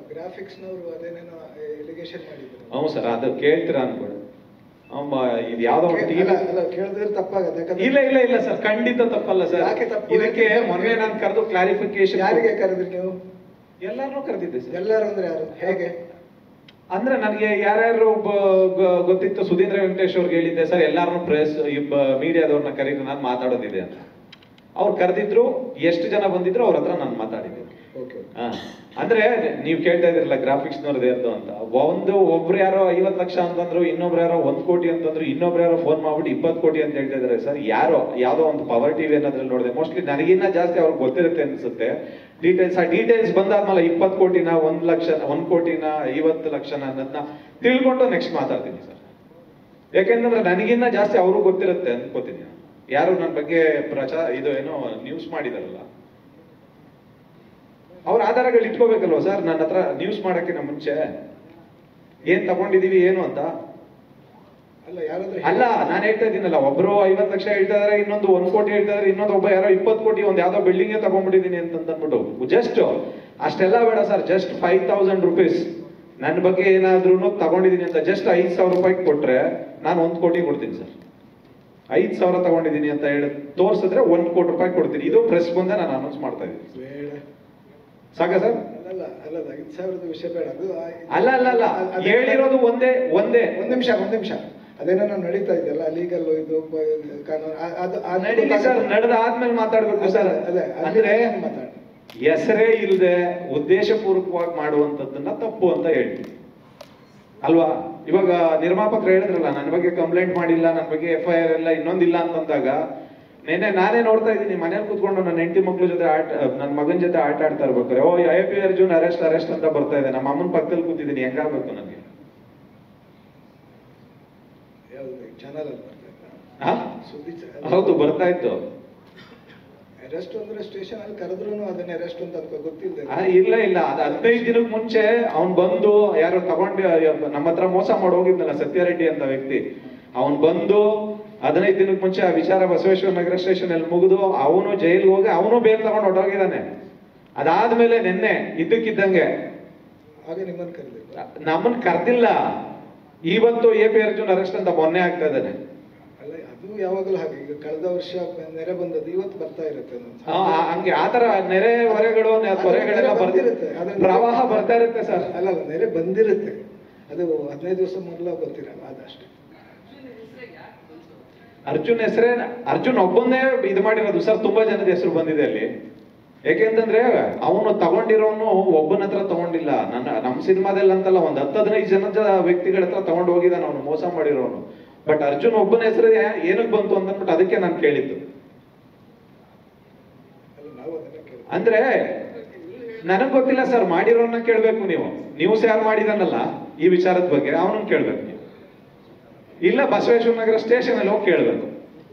ಗ್ರಾಫಿಕ್ಸ್ನವರು ಅದೇನೇನೋ allegation ಮಾಡಿದ್ರು ಹ್ಞೂ sir ಅದು ಕೇಳ್ತೀರಾ ಅನ್ಕೊಳ್ಳಿ ಅಮ್ಮ ಇದು ಯಾವ್ದೋ ಒಂದು ಟಿವಿ ಅಲ್ಲ ಅಲ್ಲ ಕೇಳಿದ್ರೆ ತಪ್ಪಾಗತ್ತೆ ಯಾಕಂದ್ರೆ ಇಲ್ಲ ಇಲ್ಲ ಇಲ್ಲ ಸರ್ ಖಂಡಿತ ತಪ್ಪಲ್ಲ ಸರ್ ಯಾಕೆ ತಪ್ಪು? ಇದಕ್ಕೆ ಮೊನ್ನೆ ನಾನು ಕರೆದು ಕ್ಲಾರಿಫಿಕೇಶನ್ ಯಾರಿಗೆ ಕರೆದ್ರಿ ನೀವು ಎಲ್ಲಾರನ್ನೂ ಕರೆದಿದ್ದೆ ಸರ್ ಎಲ್ಲರೂ ಅಂದ್ರೆ ಯಾರು ಹೇಗೆ ಅಂದ್ರೆ ನನಗೆ ಯಾರ್ಯಾರು ಬ- ಗ- ಗೊತ್ತಿತ್ತು ಸುಧೀಂದ್ರ ವೆಂಕಟೇಶ್ ಅವ್ರಿಗೆ ಹೇಳಿದ್ದೆ ಸರ್ ಎಲ್ಲಾರನ್ನೂ ಪ್ರೆಸ್ ಮೀಡಿಯಾದವ್ರನ್ನ ಕರೀರಿ ನಾನು ಮಾತಾಡೋದಿದೆ ಅಂತ ಅವ್ರು ಕರೆದಿದ್ರು ಎಷ್ಟು ಜನ ಬಂದಿದ್ರು ಅವ್ರ ಹತ್ರ ನಾನು ಮಾತಾಡಿದ್ದೆ ಓಕೆ ಹಾ. ಅಂದ್ರೆ ನೀವು ಕೇಳ್ತಾ ಇದ್ರಲ್ಲ ಗ್ರಾಫಿಕ್ಸ್ ನವ್ರದ್ದು ಯಾರ್ದು ಅಂತ ಒಂದು ಒಬ್ರು ಯಾರೋ ಐವತ್ ಲಕ್ಷ ಅಂತಂದ್ರು ಇನ್ನೊಬ್ರು ಯಾರೋ ಒಂದ್ ಕೋಟಿ ಅಂತಂದ್ರು ಇನ್ನೊಬ್ರು ಯಾರೋ ಫೋನ್ ಮಾಡ್ಬಿಟ್ಟು ಇಪ್ಪತ್ತು ಕೋಟಿ ಅಂತ ಹೇಳ್ತಾ ಇದಾರೆ ಸರ್ ಯಾರೋ ಯಾವ್ದೋ ಒಂದು ಪವರ್ ಟಿವಿ ಅನ್ನೋದ್ರಲ್ಲಿ ನೋಡಿದೆ ಮೋಸ್ಟ್ಲಿ ನನಗಿನ್ನ ಜಾಸ್ತಿ ಅವ್ರಿಗೆ ಗೊತ್ತಿರುತ್ತೆ ಅನ್ಸುತ್ತೆ ಡೀಟೇಲ್ಸ್ ಆ ಡೀಟೇಲ್ಸ್ ಬಂದಾದ್ಮೇಲೆ ಇಪ್ಪತ್ತು ಕೋಟಿನ ಒಂದ್ ಲಕ್ಷ ಒಂದ್ ಕೋಟಿನ ಐವತ್ತು ಲಕ್ಷನ ಅನ್ನೋದನ್ನ ತಿಳ್ಕೊಂಡು ನೆಕ್ಸ್ಟ್ ಮಾತಾಡ್ತೀನಿ ಸರ್ ಯಾಕೆಂದ್ರೆ ನನಗಿನ್ನ ಜಾಸ್ತಿ ಅವ್ರಿಗೆ ಗೊತ್ತಿರುತ್ತೆ ಅನ್ಕೋತೀನಿ ಯಾರು ನನ್ನ ಬಗ್ಗೆ ಪ್ರಚಾರ ಇದು ಏನೋ ನ್ಯೂಸ್ ಮಾಡಿದಾರಲ್ಲ ಅವ್ರ ಆಧಾರಗಳು ಇಟ್ಕೋಬೇಕಲ್ವಾ ಸರ್ ನನ್ನ ಹತ್ರ ನ್ಯೂಸ್ ಮಾಡಕ್ಕಿಂತ ಮುಂಚೆ ಏನ್ ತಗೊಂಡಿದೀವಿ ಏನು ಅಂತ ಅಲ್ಲ ಯಾರಾದ್ರೂ ಅಲ್ಲ ನಾನು ಹೇಳ್ತಾ ಇದ್ದೀನಲ್ಲ ಒಬ್ರು ಐವತ್ತು ಲಕ್ಷ ಹೇಳ್ತಾ ಇದಾರೆ ಇನ್ನೊಂದು ಒಂದ್ ಕೋಟಿ ಹೇಳ್ತಾ ಇದಾರೆ ಇನ್ನೊಂದು ಒಬ್ಬ ಯಾರೋ ಇಪ್ಪತ್ತು ಕೋಟಿ ಒಂದ್ ಯಾವ್ದೋ ಬಿಲ್ಡಿಂಗ್ ತಗೊಂಡ್ಬಿಟ್ಟಿದೀನಿ ಅಂತ ಅಂದ್ಬಿಟ್ಟು ಜಸ್ಟ್ ಅಷ್ಟೆಲ್ಲ ಬೇಡ sir just five thousand rupees ನನ್ನ ಬಗ್ಗೆ ಏನಾದ್ರೂ ತಗೊಂಡಿದೀನಿ ಅಂತ ಜಸ್ಟ್ ಐದ್ ಸಾವಿರ ರೂಪಾಯಿ ಕೊಟ್ರೆ ನಾನು ಒಂದ್ ಕೋಟಿ ಕೊಡ್ತೀನಿ ಸರ್ ಐದ್ ಸಾವಿರ ತಗೊಂಡಿದೀನಿ ಅಂತ ಹೇಳಿ ತೋರ್ಸಿದ್ರೆ ಒಂದ್ ಕೋಟಿ ರೂಪಾಯಿ ಕೊಡ್ತೀನಿ ಇದು ಪ್ರೆಸ್ ಮುಂದೆ ನಾನು ಅನೌನ್ಸ್ ಮಾಡ್ತಾ ಇದ್ದೀನಿ ಬೇಡ ಸಾಕ ಸರ್ ಅಲ್ಲಲ್ಲ ಅಲ್ಲಲ್ಲ ಐದು ಸಾವಿರದ ವಿಷಯ ಬೇಡ ಅದು ಆ- ಅಲ್ಲ ಅಲ್ಲ ಅಲ್ಲ ಅದ್- ಹೇಳಿರೋದು ಒಂದೇ ಒಂದೇ ಒಂದ್ ನಿಮಿಷ ಒಂದ್ ನಿಮಿಷ ಅದೇನೋ ನಾವು ನಡೀತಾ ಇದೆಯಲ್ಲ ಲೀಗಲ್ ಇದು ಬ- ಕಾನೂನು ಆ- ಅದು ಅದು ನಡೀಲಿ ಸರ್ ನಡೆದ ಆದ್ಮೇಲೆ ಮಾತಾಡ್ಬೇಕು ಸರ್ ಅದೇ ಅಂದ್ರೆ ಮಾತಾಡಿ ಹೆಸರೇ ಇಲ್ಲದೆ ಉದ್ದೇಶಪೂರ್ವಕವಾಗಿ ಮಾಡುವಂತದ್ದನ್ನ ತಪ್ಪು ಅಂತ ಹೇಳ್ತೀನಿ ಅಲ್ವಾ ಇವಾಗ ನಿರ್ಮಾಪಕರು ಹೇಳಿದ್ರಲ್ಲ ನನ್ನ ಬಗ್ಗೆ ಕಂಪ್ಲೇಂಟ್ ಮಾಡಿಲ್ಲ ನನ್ನ ಬಗ್ಗೆ ಎಫ್ ಐ ಆರ್ ಎಲ್ಲ ಇನ್ನೊಂದಿಲ್ಲ ಅಂತಂದಾಗ ನೆನ್ನೆ ನಾನೇ ನೋಡ್ತಾ ಇದ್ದೀನಿ ಮನೇಲಿ ಕೂತ್ಕೊಂಡು ನನ್ನ ಹೆಂಡತಿ ಮಕ್ಳ ಜೊತೆ ಆಟ ನನ್ನ ಮಗನ ಜೊತೆ ಆಟ ಆಡ್ತಾ ಇರ್ಬೇಕಾರೆ O I P Arjun arrest arrest ಅಂತ ಬರ್ತಾ ಇದೆ ನಮ್ಮ ಅಮ್ಮನ ಪಕ್ಕದಲ್ಲಿ ಕೂತಿದ್ದೀನಿ ಹೆಂಗಾಗ್ಬೇಕು ನನಗೆ ಯಾವ್ದು ಚಾನಲ್ ಅಲ್ಲಿ ಬರ್ತಾ ಇತ್ತಾ? ಹಾ? ಸುದ್ದಿ ಹೌದು ಬರ್ತಾ ಇತ್ತು ಅರೆಸ್ಟ್ ಅಂದ್ರೆ ಸ್ಟೇಷನ್ ಅಲ್ಲಿ ಕರೆದ್ರು ಅದನ್ನ ಅರೆಸ್ಟ್ ಅಂತ ಅದ್ಕೊ ಗೊತ್ತಿಲ್ಲದೆ ಆ, ಇಲ್ಲ ಇಲ್ಲ ಅದು ಹದಿನೈದು ದಿನಕ್ಕೆ ಮುಂಚೆ ಅವ್ನ್ ಬಂದು ಯಾರು ತಗೊಂಡು ನಮ್ಮ ಹತ್ರ ಮೋಸ ಮಾಡಿ ಹೋಗಿದ್ನಲ್ಲ ಸತ್ಯರೆಡ್ಡಿ ಅಂತ ವ್ಯಕ್ತಿ ಅವನ್ ಬಂದು ಹದಿನೈದು ದಿನಕ್ಕೆ ಮುಂಚೆ ಆ ವಿಚಾರ ಬಸವೇಶ್ವರ ನಗರ ಸ್ಟೇಷನ್ ಅಲ್ಲಿ ಮುಗಿದು ಅವನು ಜೈಲ್ಗೆ ಹೋಗಿ ಅವನು ಬೇಲ್ ತಗೊಂಡು ಹೊರಟೋಗಿದ್ದಾನೆ ಅದಾದ್ಮೇಲೆ ನಿನ್ನೆ ಇದ್ದಕ್ಕಿದ್ದಂಗೆ ಆಗ ನಿಮ್ಮನ್ನ ಕರೆದಿಲ್ಲ ನಮ್ಮನ್ ಕರ್ದಿಲ್ಲ ಇವತ್ತು ಎ ಪಿ ಅರ್ಜುನ್ ಅರೆಸ್ಟ್ ಅಂತ ಮೊನ್ನೆ ಆಗ್ತಾ ಇದ್ದಾನೆ ಅಲ್ಲ ಅದು ಯಾವಾಗಲೂ ಹಾಗೆ ಈಗ ಕಳೆದ ವರ್ಷ ನೆರೆ ಬಂದದ್ದು ಇವತ್ತು ಬರ್ತಾ ಇರುತ್ತೆ ಒಂದೊಂದು ಆ, ಆ, ಹಂಗೆ ಆತರ ನೆರೆ ಹೊರೆಗಳು ನೆ- ತೊರೆಗಳೆಲ್ಲ ಬಂದಿರುತ್ತೆ. ಬರ್ತಿರುತ್ತೆ ಅದ್ರಲ್ಲಿ- ಪ್ರವಾಹ ಬರ್ತಾ ಇರುತ್ತೆ ಸರ್ ಅಲ್ಲ ಅಲ್ಲ ನೆರೆ ಬಂದಿರುತ್ತೆ ಅದು ಹದಿನೈದು ದಿವಸ ಮೊದಲ ಗೊತ್ತಿರಲ್ಲ ಅದಷ್ಟೇ ಅರ್ಜುನ್ ಹೆಸರೇ ಅರ್ಜುನ್ ಒಬ್ಬನ್ನೇ ಇದು ಮಾಡಿರೋದು ಸರ್ ತುಂಬಾ ಜನದ ಹೆಸರು ಬಂದಿದೆ ಅಲ್ಲಿ ಯಾಕೆಂತಂದ್ರೆ ಅವನು ತಗೊಂಡಿರೋನು ಒಬ್ಬನ ಹತ್ರ ತಗೊಂಡಿಲ್ಲ ನನ್ನ ನಮ್ಮ ಸಿನಿಮಾದಲ್ಲಿ ಅಂತಲ್ಲ ಒಂದ್ ಹತ್ತು ಹದಿನೈದು ಜನದ ವ್ಯಕ್ತಿಗಳ ಹತ್ರ ತಗೊಂಡು ಹೋಗಿದ್ದಾನೆ ಅವನು ಮೋಸ ಮಾಡಿರೋನು ಬಟ್ ಅರ್ಜುನ್ ಒಬ್ಬನ ಹೆಸರು ಏನಕ್ಕೆ ಬಂತು ಅಂತಂದ್ಬಿಟ್ಟು ಅದಕ್ಕೆ ನಾನು ಕೇಳಿದ್ದು ಅಲ್ಲ ನಾವು ಅದನ್ನ ಕೇಳಿ ಅಂದ್ರೆ ನನಗ್ ಗೊತ್ತಿಲ್ಲ ಸರ್ ಮಾಡಿರೋನ್ನ ಕೇಳ್ಬೇಕು ನೀವು ನ್ಯೂಸ್ ಯಾರು ಮಾಡಿದಾನಲ್ಲ ಈ ವಿಚಾರದ ಬಗ್ಗೆ ಅವನನ್ನ ಕೇಳ್ಬೇಕು ನೀವು ಇಲ್ಲ ಬಸವೇಶ್ವರ ನಗರ ಸ್ಟೇಷನ್ ಅಲ್ಲಿ ಹೋಗಿ ಕೇಳ್ಬೇಕು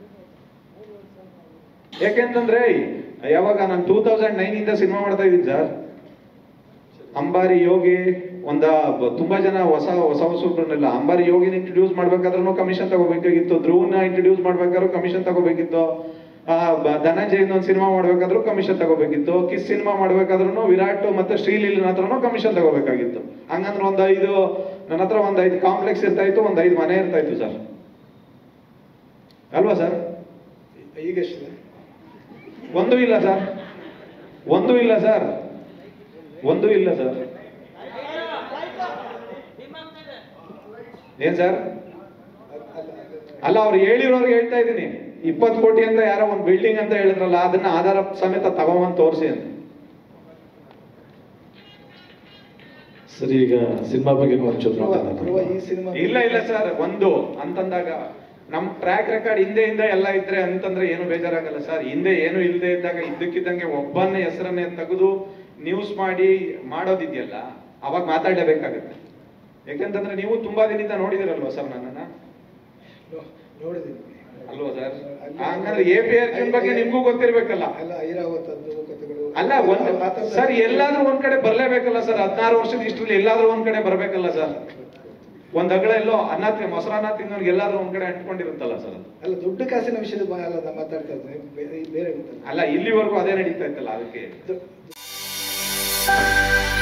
ಯಾಕೆಂತಂದ್ರೆ ಯಾವಾಗ ನಾನು ಟೂ ತೌಸಂಡ್ ನೈನ್ ಇಂದ ಸಿನಿಮಾ ಮಾಡ್ತಾ ಇದ್ದೀನಿ ಸರ್ ಅಂಬಾರಿ ಯೋಗಿ ಒಂದ ಬ- ತುಂಬಾ ಜನ ಹೊಸ ಹೊಸ ಹೊಸಬ್ರನ್ನೆಲ್ಲ ಅಂಬಾರಿ ಯೋಗಿನ ಇಂಟ್ರೊಡ್ಯೂಸ್ ಮಾಡ್ಬೇಕಾದ್ರೂ ಕಮಿಷನ್ ತಗೋಬೇಕಾಗಿತ್ತು ಧ್ರುವನ ಇಂಟ್ರೊಡ್ಯೂಸ್ ಮಾಡ್ಬೇಕಾದ್ರೂ ಕಮಿಷನ್ ತಗೋಬೇಕಿತ್ತು ಆ, ಬ- ಧನಂಜಯನ ಒಂದು ಸಿನಿಮಾ ಮಾಡ್ಬೇಕಾದ್ರೂ ಕಮಿಷನ್ ತಗೋಬೇಕಿತ್ತು ಕಿಸ್ ಸಿನಿಮಾ ಮಾಡ್ಬೇಕಾದ್ರೂ ವಿರಾಟ್ ಮತ್ತೆ ಶ್ರೀಲೀಲನ ಹತ್ರನೂ ಕಮಿಷನ್ ತಗೋಬೇಕಾಗಿತ್ತು ಹಂಗಂದ್ರೆ ಒಂದ್ ಐದು ನನ್ನ ಹತ್ರ ಒಂದ್ ಐದು ಕಾಂಪ್ಲೆಕ್ಸ್ ಇರ್ತಾ ಇತ್ತು ಒಂದ್ ಐದು ಮನೆ ಇರ್ತಾ ಇತ್ತು ಸರ್ ಅಲ್ವಾ ಸರ್ ಈಗ ಎಷ್ಟಿದೆ ಒಂದು ಇಲ್ಲ ಸರ್ ಒಂದು ಇಲ್ಲ ಸರ್ ಒಂದು ಇಲ್ಲ ಸರ್ ಏನ್ ಸರ್ ಅದ್- ಅಲ್ಲ ಅದು- ಅಲ್ಲ ಅವ್ರು ಹೇಳಿರೋರ್ಗೆ ಹೇಳ್ತಾ ಇದ್ದೀನಿ ಇಪ್ಪತ್ತು ಕೋಟಿ ಅಂತ ಯಾರೋ ಒಂದು ಬಿಲ್ಡಿಂಗ್ ಅಂತ ಹೇಳಿದ್ರಲ್ಲ ಅದನ್ನ ಆಧಾರ ಸಮೇತ ತಗೊಂಬಂದ್ ತೋರಿಸಿ ಅಂತ ಸರಿ ಈಗ ಸಿನಿಮಾ ಬಗ್ಗೆ ಒಂಚೂರು ಧ್ರುವ- ಧ್ರುವ ಮಾತಾಡೋಣ ಈ ಸಿನಿಮಾ ಇಲ್ಲ ಇಲ್ಲ ಸರ್ ಒಂದು ಅಂತಂದಾಗ ನಮ್ ಟ್ರ್ಯಾಕ್ ರೆಕಾರ್ಡ್ ಹಿಂದೆ ಹಿಂದೆ ಎಲ್ಲ ಇದ್ರೆ ಅಂತಂದ್ರೆ ಏನು ಬೇಜಾರಾಗಲ್ಲ ಸರ್ ಹಿಂದೆ ಏನು ಇಲ್ಲದೆ ಇದ್ದಾಗ ಇದ್ದಕ್ಕಿದ್ದಂಗೆ ಒಬ್ಬನ ಹೆಸರನ್ನೇ ತೆಗೆದು ನ್ಯೂಸ್ ಮಾಡಿ ಮಾಡೋದಿದೆಯಲ್ಲ ಅವಾಗ ಮಾತಾಡಲೇಬೇಕಾಗುತ್ತೆ ಯಾಕೆಂತಂದ್ರೆ ನೀವು ತುಂಬಾ ದಿನದಿಂದ ನೋಡಿದಿರಲ್ವಾ ಸರ್ ನನ್ನನ್ನ ನೋ- ನೋಡಿದ್ದೀನಿ ಅಲ್ವಾ ಸರ್ ಅಲ್ಲಿ- ಹಂಗಂದ್ರೆ ಎ ಪಿ ಅರ್ಜುನ್ ಬಗ್ಗೆ ನಿಮ್ಗೂ ಗೊತ್ತಿರ್ಬೇಕಲ್ಲ ಅಲ್ಲ ಐರಾವತದ್ದು ಕಥೆಗಳು ಅಲ್ಲ ಒಂದ್ ಆ ಥರದ್ದು- ಸರ್ ಎಲ್ಲಾದ್ರೂ ಒಂದ್ ಕಡೆ ಬರ್ಲೇಬೇಕಲ್ಲ ಸರ್ ಹದಿನಾರು ವರ್ಷದ ಇಷ್ಟರಲ್ಲಿ ಎಲ್ಲಾದ್ರೂ ಒಂದ್ ಕಡೆ ಬರ್ಬೇಕಲ್ಲ ಸರ್ ಒಂದ್ ಅಗಳ ಎಲ್ಲೋ ಅನ್ನ ತಿ- ಮೊಸರನ್ನ ತಿನ್ನೋರ್ಗೆ ಎಲ್ಲಾದ್ರೂ ಒಂದ್ ಕಡೆ ಅಂಟ್ಕೊಂಡಿರುತ್ತಲ್ಲ ಸರ್ ಅದು ಅಲ್ಲ ದುಡ್ಡು ಕಾಸಿನ ವಿಷಯದ ಬ- ಅಲ್ಲ ನಾನು ಮಾತಾಡ್ತಾ ಇದ್ದೀನಿ ಬೇರೆ ಬೇರೆ ಗೊತ್ತಲ್ಲ ಅಲ್ಲ ಇಲ್ಲಿವರೆಗೂ ಅದೇ ನಡೀತಾ ಇತ್ತಲ್ಲ ಅದಕ್ಕೆ ದು-